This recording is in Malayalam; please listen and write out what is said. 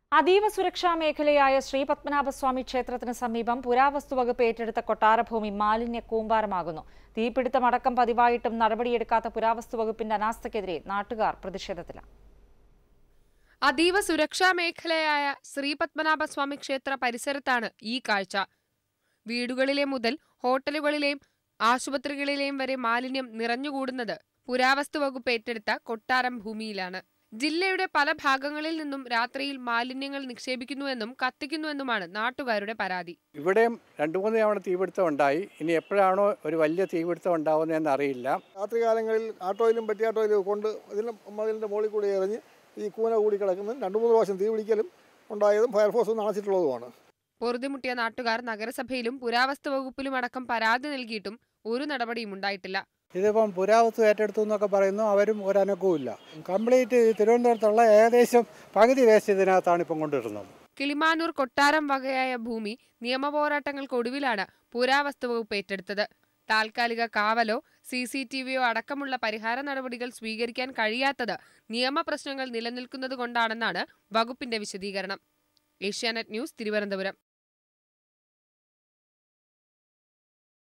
അതീവ സുരക്ഷാ മേഖലയായ ശ്രീ പത്മനാഭസ്വാമി ക്ഷേത്രത്തിന് സമീപം പുരാവസ്തു വകുപ്പ് ഏറ്റെടുത്ത കൊട്ടാരഭൂമി മാലിന്യ കൂമ്പാരമാകുന്നു തീപിടുത്തമടക്കം പതിവായിട്ടും നടപടിയെടുക്കാത്ത പുരാവസ്തു വകുപ്പിന്റെ അനാസ്ഥയ്ക്കെതിരെ നാട്ടുകാർ പ്രതിഷേധത്തിലാണ് അതീവ സുരക്ഷാ മേഖലയായ ശ്രീപത്മനാഭസ്വാമി ക്ഷേത്ര പരിസരത്താണ് ഈ കാഴ്ച വീടുകളിലെ മുതൽ ഹോട്ടലുകളിലെയും ആശുപത്രികളിലെയും വരെ മാലിന്യം നിറഞ്ഞുകൂടുന്നത് പുരാവസ്തു വകുപ്പ് ഏറ്റെടുത്ത കൊട്ടാരം ഭൂമിയിലാണ് ജില്ലയുടെ പല ഭാഗങ്ങളിൽ നിന്നും രാത്രിയിൽ മാലിന്യങ്ങൾ നിക്ഷേപിക്കുന്നുവെന്നും കത്തിക്കുന്നുവെന്നുമാണ് നാട്ടുകാരുടെ പരാതി ഇവിടെയും രണ്ട് മൂന്ന് തവണ തീപിടുത്തം ഉണ്ടായി ഇനി എപ്പോഴാണോ ഒരു വലിയ തീപിടുത്തം ഉണ്ടാവുന്നതെന്ന് അറിയില്ല രാത്രി കാലങ്ങളിൽ ആട്ടോയിലും പെട്ടിയാട്ടോയിലും കൊണ്ട് ഇതിന് മതിലിൻ്റെ മുകളിൽ കൂടി എറിഞ്ഞ് ഈ കൂന കൂടി കിടക്കുന്നതും രണ്ട് മൂന്ന് പ്രാവശ്യം തീ പിടിക്കലും ഉണ്ടായതും ഫയർഫോഴ്സ് അണച്ചിട്ടുള്ളതുമാണ് പൊറുതിമുട്ടിയ നാട്ടുകാർ നഗരസഭയിലും പുരാവസ്തു വകുപ്പിലും അടക്കം പരാതി നൽകിയിട്ടും ഒരു നടപടിയും ഉണ്ടായിട്ടില്ല ഇതിപ്പം പുരാവസ്തു ഏറ്റെടുത്തു എന്നൊക്കെ പറയുന്നു അവരും ഒരനക്കവും കംപ്ലീറ്റ് തിരുവനന്തപുരത്തുള്ള ഏകദേശം പകുതി വേസ്റ്റ് ഇതിനകത്താണ് ഇപ്പം കൊണ്ടുവരുന്നത് കിളിമാനൂർ കൊട്ടാരം വകയായ ഭൂമി നിയമപോരാട്ടങ്ങൾക്കൊടുവിലാണ് പുരാവസ്തു വകുപ്പ് ഏറ്റെടുത്തത് താൽക്കാലിക കാവലോ സി സി ടി വിയോ അടക്കമുള്ള പരിഹാര നടപടികൾ സ്വീകരിക്കാൻ കഴിയാത്തത് നിയമപ്രശ്നങ്ങൾ നിലനിൽക്കുന്നത് കൊണ്ടാണെന്നാണ് വകുപ്പിന്റെ വിശദീകരണം ഏഷ്യാനെറ്റ് ന്യൂസ് തിരുവനന്തപുരം